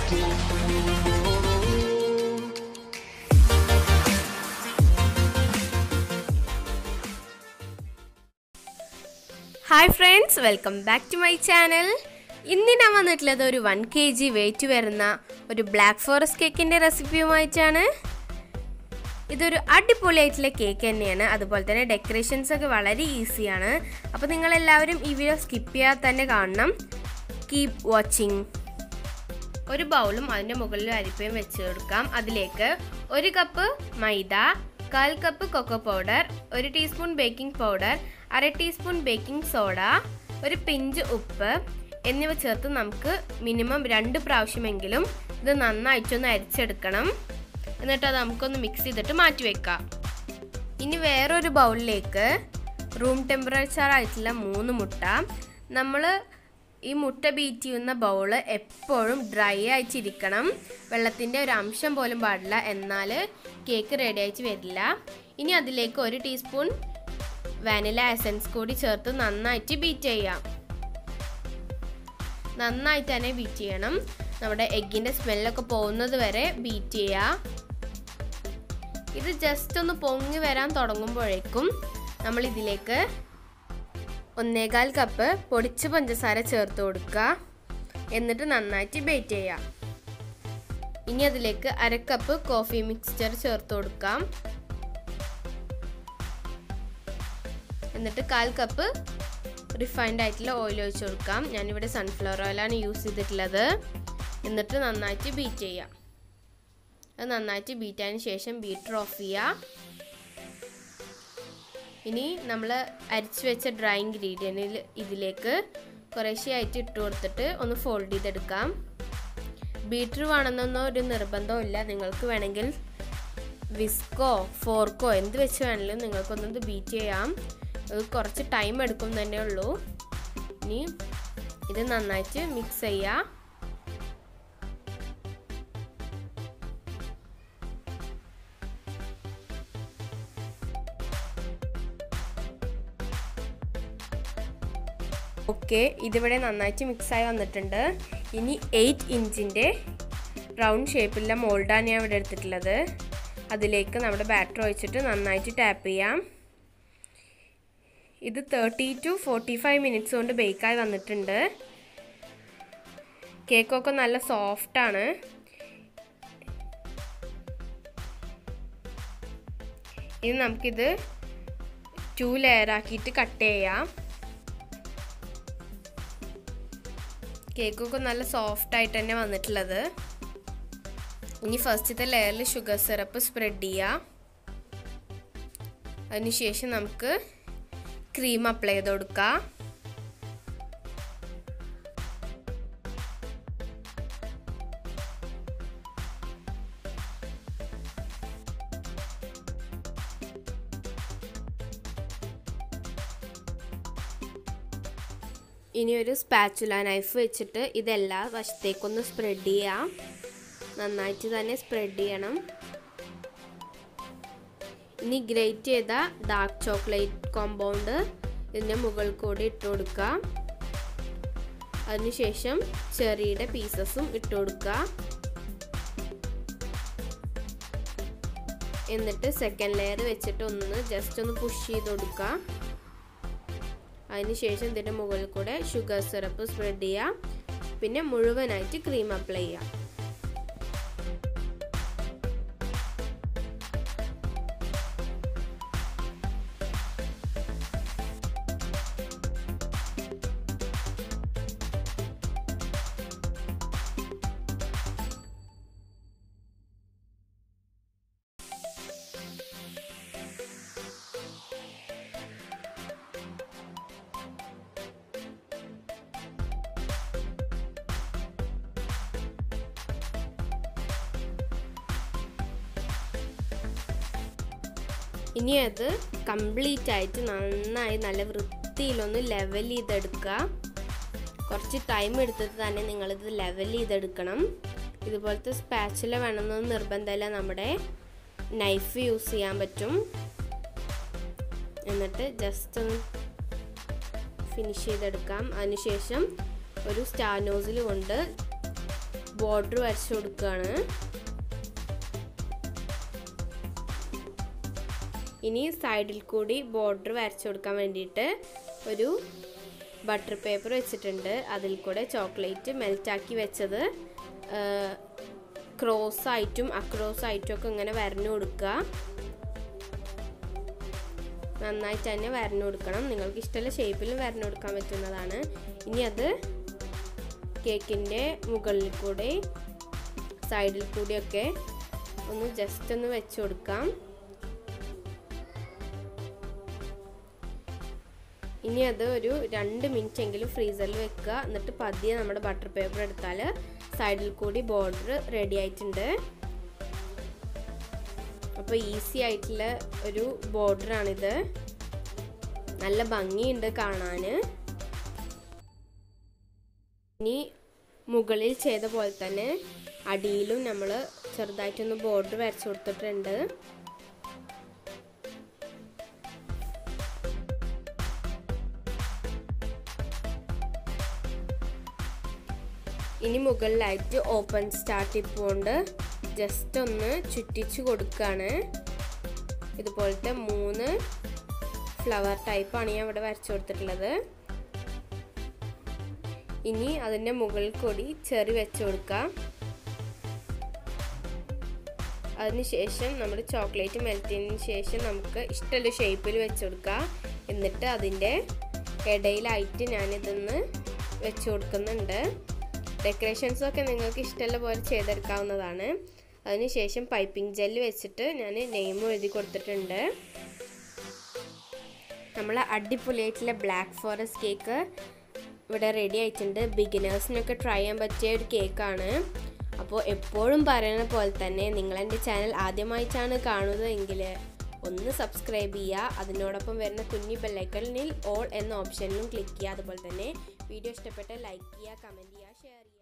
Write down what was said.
hi friends welcome back to my channel ഇന്ന് ഞാൻ വന്നിട്ടുള്ളത് ഒരു വൺ കെ ജി വെയിറ്റ് വരുന്ന ഒരു ബ്ലാക്ക് ഫോറസ്റ്റ് കേക്കിൻ്റെ റെസിപ്പിയുമായിട്ടാണ് ഇതൊരു അടിപൊളിയായിട്ടുള്ള കേക്ക് തന്നെയാണ് അതുപോലെ തന്നെ ഡെക്കറേഷൻസ് ഒക്കെ വളരെ ഈസിയാണ് അപ്പോൾ നിങ്ങളെല്ലാവരും ഈ വീഡിയോ സ്കിപ്പ് ചെയ്യാതെ തന്നെ കാണണം കീപ് വാച്ചിങ് ഒരു ബൗളും അതിൻ്റെ മുകളിൽ അരിപ്പയും വെച്ച് കൊടുക്കാം അതിലേക്ക് ഒരു കപ്പ് മൈദ കാൽ കപ്പ് കൊക്കോ പൗഡർ ഒരു ടീസ്പൂൺ ബേക്കിംഗ് പൗഡർ അര ടീസ്പൂൺ ബേക്കിംഗ് സോഡ ഒരു പിഞ്ച് ഉപ്പ് എന്നിവ ചേർത്ത് നമുക്ക് മിനിമം രണ്ട് പ്രാവശ്യമെങ്കിലും ഇത് നന്നായിട്ടൊന്ന് അരിച്ചെടുക്കണം എന്നിട്ട് അത് നമുക്കൊന്ന് മിക്സ് ചെയ്തിട്ട് മാറ്റി വെക്കാം ഇനി വേറൊരു ബൗളിലേക്ക് റൂം ടെമ്പറേച്ചർ ആയിട്ടുള്ള മൂന്ന് മുട്ട നമ്മൾ ഈ മുട്ട ബീറ്റ് ചെയ്യുന്ന ബൗള് എപ്പോഴും ഡ്രൈ ആയിട്ടിരിക്കണം വെള്ളത്തിൻ്റെ ഒരു അംശം പോലും പാടില്ല എന്നാൽ കേക്ക് റെഡി ആയിട്ട് വരില്ല ഇനി അതിലേക്ക് ഒരു ടീസ്പൂൺ വാനില എസൻസ് കൂടി ചേർത്ത് നന്നായിട്ട് ബീറ്റ് ചെയ്യാം നന്നായിട്ട് തന്നെ ബീറ്റ് ചെയ്യണം നമ്മുടെ എഗ്ഗിൻ്റെ സ്മെല്ലൊക്കെ പോകുന്നത് വരെ ബീറ്റ് ചെയ്യുക ഇത് ജസ്റ്റ് ഒന്ന് പൊങ്ങി വരാൻ തുടങ്ങുമ്പോഴേക്കും നമ്മൾ ഇതിലേക്ക് ഒന്നേകാൽ കപ്പ് പൊടിച്ച പഞ്ചസാര ചേർത്ത് കൊടുക്കുക എന്നിട്ട് നന്നായിട്ട് ബേറ്റ് ചെയ്യാം ഇനി അതിലേക്ക് അര കപ്പ് കോഫി മിക്സ്ചർ ചേർത്ത് കൊടുക്കാം എന്നിട്ട് കാൽ കപ്പ് റിഫൈൻഡ് ആയിട്ടുള്ള ഓയിൽ ഒഴിച്ച് കൊടുക്കാം ഞാനിവിടെ സൺഫ്ലവർ ഓയിലാണ് യൂസ് ചെയ്തിട്ടുള്ളത് എന്നിട്ട് നന്നായിട്ട് ബീറ്റ് ചെയ്യാം അത് നന്നായിട്ട് ബീറ്റ് ആയതിനു ശേഷം ബീറ്റർ ഓഫ് ചെയ്യുക ഇനി നമ്മൾ അരിച്ചു വെച്ച ഡ്രൈ ഇൻഗ്രീഡിയൻറ്റിൽ ഇതിലേക്ക് കുറേശ്ശെയായിട്ട് ഇട്ട് കൊടുത്തിട്ട് ഒന്ന് ഫോൾഡ് ചെയ്തെടുക്കാം ബീറ്റർ വേണമെന്നൊന്നും ഒരു നിർബന്ധമില്ല നിങ്ങൾക്ക് വേണമെങ്കിൽ വിസ്കോ ഫോർക്കോ എന്ത് വെച്ച് വേണമെങ്കിലും നിങ്ങൾക്കൊന്നത് ബീറ്റ് ചെയ്യാം അത് കുറച്ച് ടൈം എടുക്കും തന്നെ ഉള്ളൂ ഇനി ഇത് നന്നായിട്ട് മിക്സ് ചെയ്യുക ഓക്കെ ഇതിവിടെ നന്നായിട്ട് മിക്സായി വന്നിട്ടുണ്ട് ഇനി എയ്റ്റ് ഇഞ്ചിൻ്റെ റൗണ്ട് ഷേപ്പിലുള്ള മോൾഡാണ് ഞാൻ ഇവിടെ എടുത്തിട്ടുള്ളത് അതിലേക്ക് നമ്മുടെ ബാറ്റർ ഒഴിച്ചിട്ട് നന്നായിട്ട് ടാപ്പ് ചെയ്യാം ഇത് thirty to forty five minutes കൊണ്ട് ബേക്കായി വന്നിട്ടുണ്ട് കേക്കൊക്കെ നല്ല സോഫ്റ്റാണ് ഇനി നമുക്കിത് ടു ലെയർ ആക്കിയിട്ട് കട്ട് ചെയ്യാം കേക്കൊക്കെ നല്ല സോഫ്റ്റ് ആയിട്ട് തന്നെ വന്നിട്ടുള്ളത് ഇനി ഫസ്റ്റത്തെ ലെയറിൽ ഷുഗർ സിറപ്പ് സ്പ്രെഡ് ചെയ്യുക അതിനുശേഷം നമുക്ക് ക്രീം അപ്ലൈ ചെയ്ത് കൊടുക്കുക ഇനി ഒരു സ്പാച്ചുല നൈഫ് വെച്ചിട്ട് ഇതെല്ലാ വശത്തേക്കൊന്ന് സ്പ്രെഡ് ചെയ്യാം നന്നായിട്ട് തന്നെ സ്പ്രെഡ് ചെയ്യണം ഇനി ഗ്രേറ്റ് ചെയ്ത ഡാർക്ക് ചോക്ലേറ്റ് കോമ്പൗണ്ട് ഇതിൻ്റെ മുകളിൽ കൂടി ഇട്ട് കൊടുക്കുക അതിനുശേഷം ചെറിയുടെ പീസസും ഇട്ട് കൊടുക്കുക എന്നിട്ട് സെക്കൻഡ് ലെയർ വെച്ചിട്ട് ഒന്ന് ജസ്റ്റ് ഒന്ന് പുഷ് ചെയ്ത് കൊടുക്കുക അതിനുശേഷം ഇതിൻ്റെ മുകളിൽ കൂടെ ഷുഗർ സിറപ്പ് സ്പ്രെഡ് ചെയ്യുക പിന്നെ മുഴുവനായിട്ട് ക്രീം അപ്ലൈ ചെയ്യുക ഇനി അത് കംപ്ലീറ്റ് ആയിട്ട് നന്നായി നല്ല വൃത്തിയിലൊന്ന് ലെവൽ ചെയ്തെടുക്കുക കുറച്ച് ടൈം എടുത്തിട്ട് തന്നെ നിങ്ങളിത് ലെവൽ ചെയ്തെടുക്കണം ഇതുപോലത്തെ സ്പാച്ചില വേണമെന്നൊന്നും നിർബന്ധമില്ല നമ്മുടെ നൈഫ് യൂസ് ചെയ്യാൻ പറ്റും എന്നിട്ട് ജസ്റ്റ് ഒന്ന് ഫിനിഷ് ചെയ്തെടുക്കാം അതിനുശേഷം ഒരു സ്റ്റാർ നോസിൽ കൊണ്ട് ബോർഡർ വരച്ചു കൊടുക്കുകയാണ് ഇനി സൈഡിൽ കൂടി ബോർഡർ വരച്ചു കൊടുക്കാൻ വേണ്ടിയിട്ട് ഒരു ബട്ടർ പേപ്പർ വെച്ചിട്ടുണ്ട് അതിൽ കൂടെ ചോക്ലേറ്റ് മെൽറ്റാക്കി വെച്ചത് ക്രോസ് ആയിട്ടും അക്രോസ് ആയിട്ടും ഒക്കെ ഇങ്ങനെ വരഞ്ഞു കൊടുക്കുക നന്നായിട്ട് തന്നെ വരഞ്ഞു കൊടുക്കണം നിങ്ങൾക്ക് ഇഷ്ടമുള്ള ഷേപ്പിൽ വരഞ്ഞു കൊടുക്കാൻ പറ്റുന്നതാണ് ഇനി അത് കേക്കിൻ്റെ മുകളിൽ കൂടെ സൈഡിൽ കൂടിയൊക്കെ ഒന്ന് ജസ്റ്റ് ഒന്ന് വെച്ച് കൊടുക്കാം ഇനി അത് ഒരു രണ്ട് മിനിറ്റ് എങ്കിലും ഫ്രീസറിൽ വെക്കുക എന്നിട്ട് പതിയെ നമ്മുടെ ബട്ടർ പേപ്പർ എടുത്താൽ സൈഡിൽ കൂടി ബോർഡർ റെഡി ആയിട്ടുണ്ട് അപ്പോൾ ഈസി ആയിട്ടുള്ള ഒരു ബോർഡറാണിത് നല്ല ഭംഗിയുണ്ട് കാണാൻ ഇനി മുകളിൽ ചെയ്ത പോലെ തന്നെ അടിയിലും നമ്മൾ ചെറുതായിട്ടൊന്ന് ബോർഡർ വരച്ചു കൊടുത്തിട്ടുണ്ട് ഇനി മുകളിലായിട്ട് ഓപ്പൺ സ്റ്റാർ ടിപ്പ് കൊണ്ട് ജസ്റ്റ് ഒന്ന് ചുറ്റിച്ച് കൊടുക്കുകയാണ് ഇതുപോലത്തെ മൂന്ന് ഫ്ലവർ ടൈപ്പാണ് ഞാൻ ഇവിടെ വരച്ചു കൊടുത്തിട്ടുള്ളത് ഇനി അതിൻ്റെ മുകളിൽ കൂടി ചെറി വെച്ച് കൊടുക്കാം അതിനുശേഷം നമ്മുടെ ചോക്ലേറ്റ് മെൽറ്റ് ചെയ്തതിന് ശേഷം നമുക്ക് ഇഷ്ടമുള്ള ഷേപ്പിൽ വെച്ച് കൊടുക്കാം എന്നിട്ട് അതിൻ്റെ ഇടയിലായിട്ട് ഞാനിതൊന്ന് വെച്ച് കൊടുക്കുന്നുണ്ട് ഡെക്കറേഷൻസ് ഒക്കെ നിങ്ങൾക്ക് ഇഷ്ടമുള്ള പോലെ ചെയ്തെടുക്കാവുന്നതാണ് അതിനുശേഷം പൈപ്പിംഗ് ജെല്ല് വെച്ചിട്ട് ഞാൻ നെയിം എഴുതി കൊടുത്തിട്ടുണ്ട് നമ്മൾ അടിപൊളിയായിട്ടുള്ള ബ്ലാക്ക് ഫോറസ്റ്റ് കേക്ക് ഇവിടെ റെഡി ആയിട്ടുണ്ട് ബിഗിനേഴ്സിനൊക്കെ ട്രൈ ചെയ്യാൻ പറ്റിയ ഒരു കേക്കാണ് അപ്പോൾ എപ്പോഴും പറയുന്ന പോലെ തന്നെ നിങ്ങൾ എൻ്റെ ചാനൽ ആദ്യമായിട്ടാണ് കാണുന്നതെങ്കിൽ ഒന്ന് സബ്സ്ക്രൈബ് ചെയ്യുക അതിനോടൊപ്പം വരുന്ന കുഞ്ഞി ബെല്ലൈക്കണിൽ ഓൾ എന്ന ഓപ്ഷനിലും ക്ലിക്ക് ചെയ്യുക അതുപോലെ തന്നെ വീഡിയോ ഇഷ്ടപ്പെട്ടാൽ ലൈക്ക് ചെയ്യുക കമൻറ്റ് ചെയ്യുക ഷെയർ ചെയ്യുക